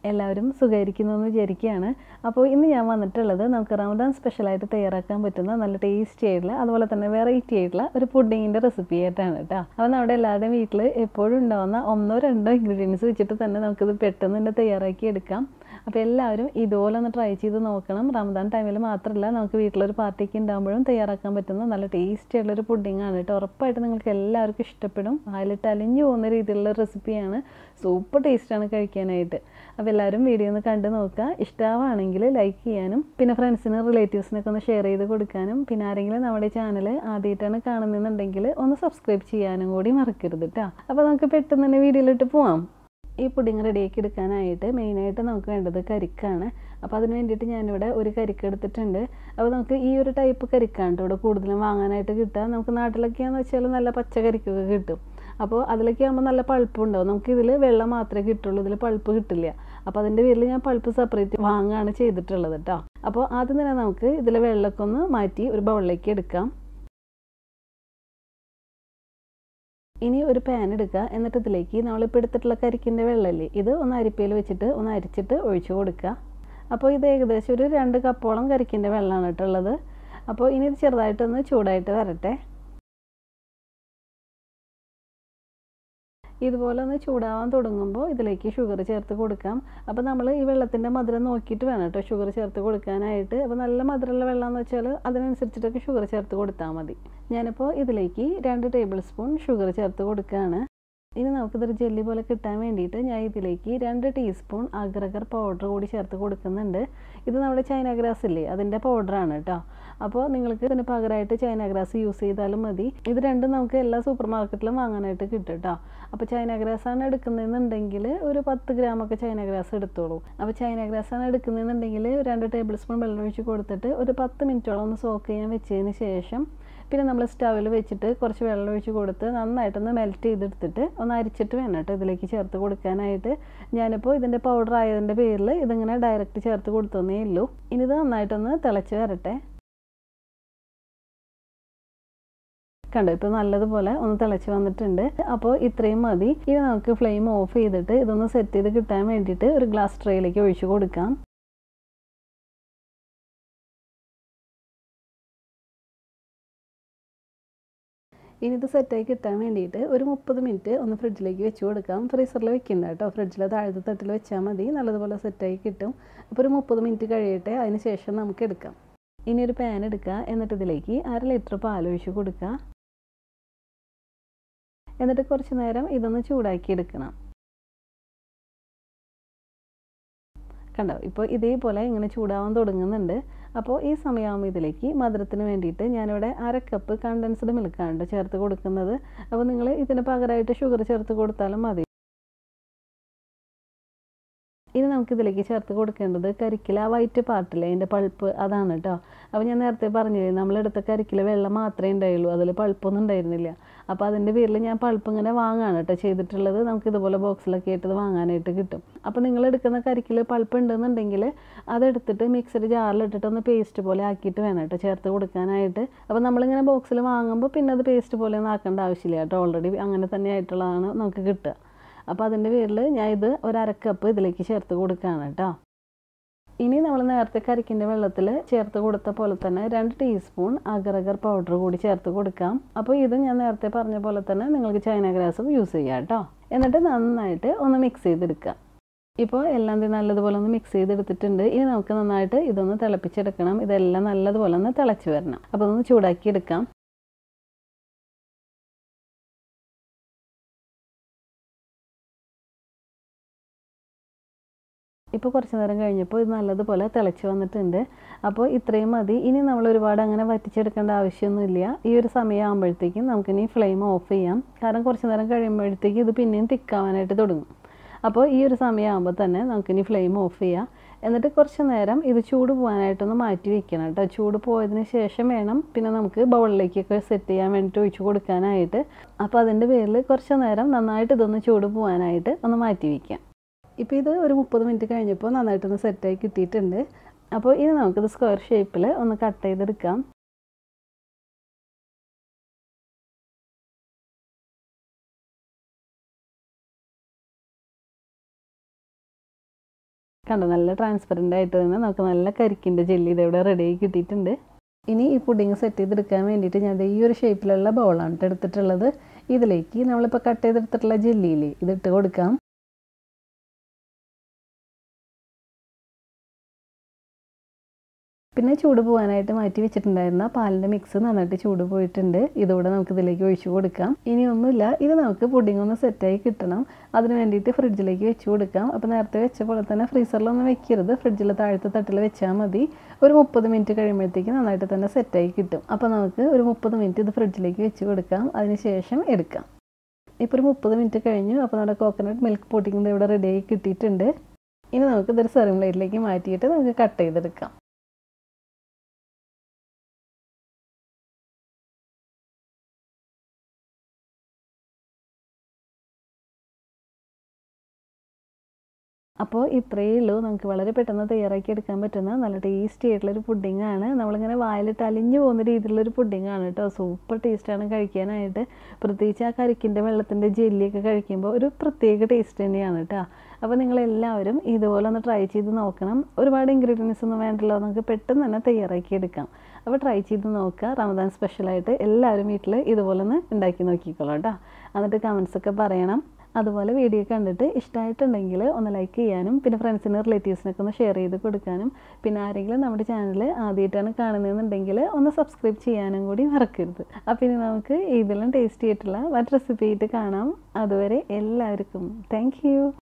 എല്ലാവരും സുഖമായിരിക്കുന്നു എന്ന് വിചാരിക്കുകയാണ് അപ്പോൾ ഇന്ന് ഞാൻ വന്നിട്ടുള്ളത് നമുക്ക് റമദാൻ സ്പെഷ്യലായിട്ട് തയ്യാറാക്കാൻ പറ്റുന്ന നല്ല ടേസ്റ്റി ആയിട്ടുള്ള അതുപോലെ തന്നെ വെറൈറ്റി ആയിട്ടുള്ള ഒരു പുഡിങ്ങിൻ്റെ റെസിപ്പി ആയിട്ടാണ് കേട്ടോ അപ്പോൾ നമ്മുടെ എല്ലാവരുടെയും വീട്ടിൽ എപ്പോഴും ഉണ്ടാവുന്ന ഒന്നോ രണ്ടോ ഇൻഗ്രീഡിയൻസ് വെച്ചിട്ട് തന്നെ നമുക്കിത് പെട്ടെന്ന് തന്നെ തയ്യാറാക്കി എടുക്കാം അപ്പോൾ എല്ലാവരും ഇതുപോലെ ഒന്ന് ട്രൈ ചെയ്ത് നോക്കണം റമദാൻ ടൈമിൽ മാത്രമല്ല നമുക്ക് വീട്ടിലൊരു പാർട്ടിക്ക് ഉണ്ടാകുമ്പോഴും തയ്യാറാക്കാൻ പറ്റുന്ന നല്ല ടേസ്റ്റി ആയിട്ടുള്ളൊരു പുഡിങ്ങാണ് കേട്ടോ ഉറപ്പായിട്ട് നിങ്ങൾക്ക് എല്ലാവർക്കും ഇഷ്ടപ്പെടും അതിലിട്ട് അലിഞ്ഞു പോകുന്ന രീതിയിലുള്ള റെസിപ്പിയാണ് സൂപ്പർ ടേസ്റ്റാണ് കഴിക്കാനായിട്ട് അപ്പോൾ എല്ലാവരും വീഡിയോ ഒന്ന് കണ്ടു നോക്കുക ഇഷ്ടമാണെങ്കിൽ ലൈക്ക് ചെയ്യാനും പിന്നെ ഫ്രണ്ട്സിന് റിലേറ്റീവ്സിനൊക്കെ ഒന്ന് ഷെയർ ചെയ്ത് കൊടുക്കാനും പിന്നെ ആരെങ്കിലും നമ്മുടെ ചാനൽ ആദ്യമായിട്ടാണ് കാണുന്നുണ്ടെങ്കിൽ ഒന്ന് സബ്സ്ക്രൈബ് ചെയ്യാനും കൂടി മറക്കരുത് കേട്ടോ അപ്പോൾ നമുക്ക് പെട്ടെന്ന് തന്നെ വീഡിയോയിലിട്ട് പോവാം ഈ പുഡിങ് റെഡിയാക്കി എടുക്കാനായിട്ട് മെയിനായിട്ട് നമുക്ക് വേണ്ടത് കരിക്കാണ് അപ്പോൾ അതിന് വേണ്ടിയിട്ട് ഞാനിവിടെ ഒരു കരിക്ക് എടുത്തിട്ടുണ്ട് അപ്പോൾ നമുക്ക് ഈ ഒരു ടൈപ്പ് കരിക്കാണ് ഇവിടെ കൂടുതലും വാങ്ങാനായിട്ട് കിട്ടുക നമുക്ക് നാട്ടിലൊക്കെയാണെന്ന് വെച്ചാൽ നല്ല പച്ച കരിക്കൊക്കെ കിട്ടും അപ്പോൾ അതിലൊക്കെ ആകുമ്പോൾ നല്ല പൾപ്പ് ഉണ്ടാവും നമുക്ക് ഇതിൽ വെള്ളം മാത്രമേ കിട്ടുള്ളൂ ഇതിൽ പൾപ്പ് കിട്ടില്ല അപ്പോൾ അതിൻ്റെ പേരിൽ ഞാൻ പൾപ്പ് സെപ്പറേറ്റ് വാങ്ങുകയാണ് ചെയ്തിട്ടുള്ളത് കേട്ടോ അപ്പോൾ ആദ്യം തന്നെ നമുക്ക് ഇതിലെ വെള്ളമൊക്കെ ഒന്ന് മാറ്റി ഒരു ബൗളിലേക്ക് എടുക്കാം ഇനി ഒരു പാൻ എടുക്കുക എന്നിട്ട് ഇതിലേക്ക് നമ്മളിപ്പോൾ എടുത്തിട്ടുള്ള കരിക്കിൻ്റെ വെള്ളമല്ലേ ഇത് ഒന്ന് അരിപ്പയിൽ വെച്ചിട്ട് ഒന്ന് അരിച്ചിട്ട് ഒഴിച്ചു കൊടുക്കുക അപ്പോൾ ഇത് ഏകദേശം ഒരു രണ്ട് കപ്പോളം കരിക്കിൻ്റെ വെള്ളമാണ് കേട്ടുള്ളത് അപ്പോൾ ഇനി ഇത് ചെറുതായിട്ടൊന്ന് ചൂടായിട്ട് വരട്ടെ ഇതുപോലെ ഒന്ന് ചൂടാവാൻ തുടങ്ങുമ്പോൾ ഇതിലേക്ക് ഷുഗർ ചേർത്ത് കൊടുക്കാം അപ്പോൾ നമ്മൾ ഈ വെള്ളത്തിൻ്റെ മധുരം നോക്കിയിട്ട് വേണം കേട്ടോ ഷുഗർ ചേർത്ത് കൊടുക്കാനായിട്ട് അപ്പോൾ നല്ല മധുരമുള്ള വെള്ളമെന്ന് വെച്ചാൽ അതിനനുസരിച്ചിട്ടൊക്കെ ഷുഗർ ചേർത്ത് കൊടുത്താൽ മതി ഞാനിപ്പോൾ ഇതിലേക്ക് രണ്ട് ടേബിൾ സ്പൂൺ ഷുഗർ ചേർത്ത് കൊടുക്കുകയാണ് ഇനി നമുക്കിതൊരു ജെല്ലി പോലെ കിട്ടാൻ വേണ്ടിയിട്ട് ഞാൻ ഇതിലേക്ക് രണ്ട് ടീസ്പൂൺ അഗ്രഗർ പൗഡർ കൂടി ചേർത്ത് കൊടുക്കുന്നുണ്ട് ഇത് നമ്മുടെ ചൈന ഗ്രാസ് ഇല്ലേ അതിൻ്റെ പൗഡറാണ് കേട്ടോ അപ്പോൾ നിങ്ങൾക്ക് ഇതിന് പകരമായിട്ട് ചൈന ഗ്രാസ് യൂസ് ചെയ്താലും മതി ഇത് രണ്ടും നമുക്ക് എല്ലാ സൂപ്പർ മാർക്കറ്റിലും വാങ്ങാനായിട്ട് കിട്ടും കേട്ടോ അപ്പോൾ ചൈന ഗ്രാസ് ആണ് എടുക്കുന്നതെന്നുണ്ടെങ്കിൽ ഒരു പത്ത് ഗ്രാമൊക്കെ ചൈന ഗ്രാസ് എടുത്തോളൂ അപ്പോൾ ചൈന ഗ്രാസ് ആണ് എടുക്കുന്നതെന്നുണ്ടെങ്കിൽ രണ്ട് ടേബിൾ സ്പൂൺ വെള്ളം ഒഴിച്ച് കൊടുത്തിട്ട് ഒരു പത്ത് മിനിറ്റോളം ഒന്ന് സോക്ക് ചെയ്യാൻ വെച്ചതിന് ശേഷം പിന്നെ നമ്മൾ സ്റ്റവിൽ വെച്ചിട്ട് കുറച്ച് വെള്ളം ഒഴിച്ച് കൊടുത്ത് നന്നായിട്ടൊന്ന് മെൽറ്റ് ചെയ്തെടുത്തിട്ട് ഒന്ന് അരിച്ചിട്ട് വേണം കേട്ടോ ഇതിലേക്ക് ചേർത്ത് കൊടുക്കാനായിട്ട് ഞാനിപ്പോൾ ഇതിൻ്റെ പൗഡർ ആയതിൻ്റെ പേരിൽ ഇതിങ്ങനെ ഡയറക്റ്റ് ചേർത്ത് കൊടുത്തതേ ഉള്ളൂ ഇനി ഇത് നന്നായിട്ടൊന്ന് തിളച്ച് വരട്ടെ കണ്ടോ ഇപ്പോൾ നല്ലതുപോലെ ഒന്ന് തിളച്ച് വന്നിട്ടുണ്ട് അപ്പോൾ ഇത്രയും മതി ഇനി നമുക്ക് ഫ്ലെയിം ഓഫ് ചെയ്തിട്ട് ഇതൊന്ന് സെറ്റ് ചെയ്ത് കിട്ടാൻ വേണ്ടിയിട്ട് ഒരു ഗ്ലാസ് ട്രേയിലേക്ക് ഒഴിച്ച് കൊടുക്കാം ഇനി ഇത് സെറ്റായി കിട്ടാൻ വേണ്ടിയിട്ട് ഒരു മുപ്പത് മിനിറ്റ് ഒന്ന് ഫ്രിഡ്ജിലേക്ക് വെച്ച് കൊടുക്കാം ഫ്രീസറിൽ വെക്കണ്ട കേട്ടോ ഫ്രിഡ്ജിൽ താഴത്തെ തട്ടിൽ വെച്ചാൽ മതി നല്ലതുപോലെ സെറ്റായി കിട്ടും അപ്പോൾ ഒരു മുപ്പത് മിനിറ്റ് കഴിയട്ടെ അതിന് ശേഷം നമുക്ക് എടുക്കാം ഇനി ഒരു പാൻ എടുക്കുക എന്നിട്ട് ഇതിലേക്ക് അര ലിറ്റർ പാൽ ഒഴിച്ച് കൊടുക്കുക എന്നിട്ട് കുറച്ച് നേരം ഇതൊന്ന് ചൂടാക്കി എടുക്കണം കണ്ടോ ഇപ്പോൾ ഇതേപോലെ ഇങ്ങനെ ചൂടാവാൻ തുടങ്ങുന്നുണ്ട് അപ്പോൾ ഈ സമയമാകുമ്പോൾ ഇതിലേക്ക് മധുരത്തിന് വേണ്ടിയിട്ട് ഞാനിവിടെ അര കപ്പ് കണ്ടൻസ്ഡ് മിൽക്കാണ് ചേർത്ത് കൊടുക്കുന്നത് അപ്പോൾ നിങ്ങൾ ഇതിന് പകരമായിട്ട് ഷുഗർ ചേർത്ത് കൊടുത്താലും മതി ഇനി നമുക്കിതിലേക്ക് ചേർത്ത് കൊടുക്കേണ്ടത് കരിക്കില ആ വൈറ്റ് പാർട്ടില്ലേ അതിൻ്റെ പൾപ്പ് അതാണ് കേട്ടോ അപ്പോൾ ഞാൻ നേരത്തെ പറഞ്ഞില്ലേ നമ്മളെടുത്ത കരിക്കില വെള്ളം മാത്രമേ ഉണ്ടായുള്ളൂ അതിൽ പൾപ്പൊന്നും ഉണ്ടായിരുന്നില്ല അപ്പോൾ അതിൻ്റെ പേരിൽ ഞാൻ പൾപ്പ് ഇങ്ങനെ വാങ്ങാണ് കേട്ടോ ചെയ്തിട്ടുള്ളത് നമുക്ക് ഇതുപോലെ ബോക്സിലൊക്കെ ആയിട്ട് വാങ്ങാനായിട്ട് കിട്ടും അപ്പോൾ നിങ്ങൾ എടുക്കുന്ന കരിക്കിൽ പൾപ്പ് ഉണ്ടെന്നുണ്ടെങ്കിൽ അതെടുത്തിട്ട് മിക്സഡ് ജാറിലിട്ടിട്ട് ഒന്ന് പേസ്റ്റ് പോലെ ആക്കിയിട്ട് വേണം കേട്ടോ ചേർത്ത് കൊടുക്കാനായിട്ട് അപ്പോൾ നമ്മളിങ്ങനെ ബോക്സിൽ വാങ്ങുമ്പോൾ പിന്നെ അത് പേസ്റ്റ് പോലെ ഒന്നും ആക്കേണ്ട ആവശ്യമില്ല കേട്ടോ ഓൾറെഡി അങ്ങനെ തന്നെ ആയിട്ടുള്ളതാണ് നമുക്ക് കിട്ടുക അപ്പോൾ അതിൻ്റെ പേരിൽ ഞാൻ ഇത് ഒരു അരക്കപ്പ് ഇതിലേക്ക് ചേർത്ത് കൊടുക്കുകയാണ് കേട്ടോ ഇനി നമ്മൾ നേരത്തെ കരിക്കിൻ്റെ വെള്ളത്തിൽ ചേർത്ത് കൊടുത്ത പോലെ തന്നെ രണ്ട് ടീസ്പൂൺ അഗറഗർ പൗഡർ കൂടി ചേർത്ത് കൊടുക്കാം അപ്പോൾ ഇത് ഞാൻ നേരത്തെ പറഞ്ഞ പോലെ തന്നെ നിങ്ങൾക്ക് ചൈന ഗ്രാസും യൂസ് ചെയ്യാം കേട്ടോ എന്നിട്ട് നന്നായിട്ട് ഒന്ന് മിക്സ് ചെയ്തെടുക്കുക ഇപ്പോൾ എല്ലാം നല്ലതുപോലെ ഒന്ന് മിക്സ് ചെയ്തെടുത്തിട്ടുണ്ട് ഇനി നമുക്ക് നന്നായിട്ട് ഇതൊന്ന് തിളപ്പിച്ചെടുക്കണം ഇതെല്ലാം നല്ലതുപോലെ ഒന്ന് തിളച്ച് വരണം അപ്പോൾ ഒന്ന് ചൂടാക്കി എടുക്കാം ഇപ്പോൾ കുറച്ച് നേരം കഴിഞ്ഞപ്പോൾ ഇത് നല്ലതുപോലെ തിളച്ച് വന്നിട്ടുണ്ട് അപ്പോൾ ഇത്രയും മതി ഇനി നമ്മൾ ഒരുപാട് അങ്ങനെ വറ്റിച്ചെടുക്കേണ്ട ആവശ്യമൊന്നുമില്ല ഈ ഒരു സമയമാകുമ്പോഴത്തേക്കും നമുക്കിനി ഫ്ലെയിം ഓഫ് ചെയ്യാം കാരണം കുറച്ച് നേരം കഴിയുമ്പോഴത്തേക്കും ഇത് പിന്നെയും തിക്കാവാനായിട്ട് തുടങ്ങും അപ്പോൾ ഈ ഒരു സമയമാകുമ്പോൾ തന്നെ നമുക്കിനി ഫ്ലെയിം ഓഫ് ചെയ്യാം എന്നിട്ട് കുറച്ച് നേരം ഇത് ചൂട് പോകാനായിട്ടൊന്ന് മാറ്റി വെക്കണം കേട്ടോ ചൂട് പോയതിന് ശേഷം വേണം പിന്നെ നമുക്ക് ബൗളിലേക്കൊക്കെ സെറ്റ് ചെയ്യാൻ വേണ്ടിയിട്ട് ഒഴിച്ച് കൊടുക്കാനായിട്ട് അപ്പോൾ അതിൻ്റെ പേരിൽ കുറച്ച് നേരം നന്നായിട്ട് ഇതൊന്ന് ചൂട് പോകാനായിട്ട് ഒന്ന് മാറ്റി വയ്ക്കാം ഇപ്പോൾ ഇത് ഒരു മുപ്പത് മിനിറ്റ് കഴിഞ്ഞപ്പോൾ നന്നായിട്ടൊന്ന് സെറ്റായി കിട്ടിയിട്ടുണ്ട് അപ്പോൾ ഇനി നമുക്കിത് സ്ക്വയർ ഷേപ്പിൽ ഒന്ന് കട്ട് ചെയ്തെടുക്കാം കണ്ടോ നല്ല ട്രാൻസ്പെറൻ്റ് ആയിട്ട് തന്നെ നമുക്ക് നല്ല കരിക്കിൻ്റെ ജെല്ലി ഇതിവിടെ റെഡി ആയി കിട്ടിയിട്ടുണ്ട് ഇനി ഈ പുഡിങ് സെറ്റ് ചെയ്തെടുക്കാൻ വേണ്ടിയിട്ട് ഞാൻ ദേ ഈ ഒരു ഷേപ്പിലുള്ള ബൗളാണ് ട്ടോ എടുത്തിട്ടുള്ളത് ഇതിലേക്ക് നമ്മളിപ്പോൾ കട്ട് ചെയ്തെടുത്തിട്ടുള്ള ജെല്ലിയില്ലേ ഇതിട്ട് കൊടുക്കാം പിന്നെ ചൂട് പോകാനായിട്ട് മാറ്റി വെച്ചിട്ടുണ്ടായിരുന്ന പാലിൻ്റെ മിക്സ് നന്നായിട്ട് ചൂട് പോയിട്ടുണ്ട് ഇതോടെ നമുക്ക് ഇതിലേക്ക് ഒഴിച്ചു കൊടുക്കാം ഇനി ഒന്നുമില്ല ഇത് നമുക്ക് പുഡിംഗ് ഒന്ന് സെറ്റായി കിട്ടണം അതിന് വേണ്ടിയിട്ട് ഫ്രിഡ്ജിലേക്ക് വെച്ച് കൊടുക്കാം അപ്പോൾ നേരത്തെ വെച്ച പോലെ തന്നെ ഫ്രീസറിലൊന്നും വെക്കരുത് ഫ്രിഡ്ജിൽ താഴത്തെ തട്ടിൽ വെച്ചാൽ മതി ഒരു മുപ്പത് മിനിറ്റ് കഴിയുമ്പോഴത്തേക്ക് നന്നായിട്ട് തന്നെ സെറ്റായി കിട്ടും അപ്പോൾ നമുക്ക് ഒരു മുപ്പത് മിനിറ്റ് ഇത് ഫ്രിഡ്ജിലേക്ക് വെച്ച് കൊടുക്കാം അതിന് ശേഷം എടുക്കാം ഇപ്പോൾ ഒരു മുപ്പത് മിനിറ്റ് കഴിഞ്ഞു അപ്പോൾ നമ്മുടെ കോക്കനട്ട് മിൽക്ക് പുഡിംഗ് ഇവിടെ റെഡിയായി കിട്ടിയിട്ടുണ്ട് ഇനി നമുക്ക് ഇതൊരു സെറിംഗ് പ്ലേറ്റിലേക്ക് മാറ്റിയിട്ട് നമുക്ക് കട്ട് ചെയ്തെടുക്കാം അപ്പോൾ ഇത്രയേ ഉള്ളൂ നമുക്ക് വളരെ പെട്ടെന്ന് തയ്യാറാക്കി എടുക്കാൻ പറ്റുന്ന നല്ല ടേസ്റ്റി ആയിട്ടുള്ളൊരു പുഡിംഗ് ആണ് നമ്മളിങ്ങനെ വായിലിട്ട് അലിഞ്ഞു പോകുന്ന രീതിയിലുള്ളൊരു പുഡിംഗ് ആണ് കേട്ടോ സൂപ്പർ ടേസ്റ്റാണ് കഴിക്കാനായിട്ട് പ്രത്യേകിച്ച് ആ കരിക്കിൻ്റെ വെള്ളത്തിൻ്റെ ജെല്ലിയൊക്കെ കഴിക്കുമ്പോൾ ഒരു പ്രത്യേക ടേസ്റ്റ് തന്നെയാണ് കേട്ടോ അപ്പോൾ നിങ്ങളെല്ലാവരും ഇതുപോലെ ഒന്ന് ട്രൈ ചെയ്ത് നോക്കണം ഒരുപാട് ഇൻഗ്രീഡിയൻസ് ഒന്നും വേണ്ടല്ലോ നമുക്ക് പെട്ടെന്ന് തന്നെ തയ്യാറാക്കി എടുക്കാം അപ്പോൾ ട്രൈ ചെയ്ത് നോക്കുക റമദാൻ സ്പെഷ്യലായിട്ട് എല്ലാവരും വീട്ടിൽ ഇതുപോലെ ഒന്ന് ഉണ്ടാക്കി നോക്കിക്കോളാം കേട്ടോ എന്നിട്ട് കമൻസ് ഒക്കെ പറയണം അതുപോലെ വീഡിയോ കണ്ടിട്ട് ഇഷ്ടമായിട്ടുണ്ടെങ്കിൽ ഒന്ന് ലൈക്ക് ചെയ്യാനും പിന്നെ ഫ്രണ്ട്സിന് റിലേറ്റീവ്സിനൊക്കെ ഒന്ന് ഷെയർ ചെയ്ത് കൊടുക്കാനും പിന്നെ ആരെങ്കിലും നമ്മുടെ ചാനൽ ആദ്യമായിട്ടാണ് കാണുന്നതെന്നുണ്ടെങ്കിൽ ഒന്ന് സബ്സ്ക്രൈബ് ചെയ്യാനും കൂടി മറക്കരുത് അപ്പോൾ ഇനി നമുക്ക് ഇതിലും ടേസ്റ്റി ആയിട്ടുള്ള മറ്റ് റെസിപ്പി ആയിട്ട് കാണാം അതുവരെ എല്ലാവർക്കും താങ്ക്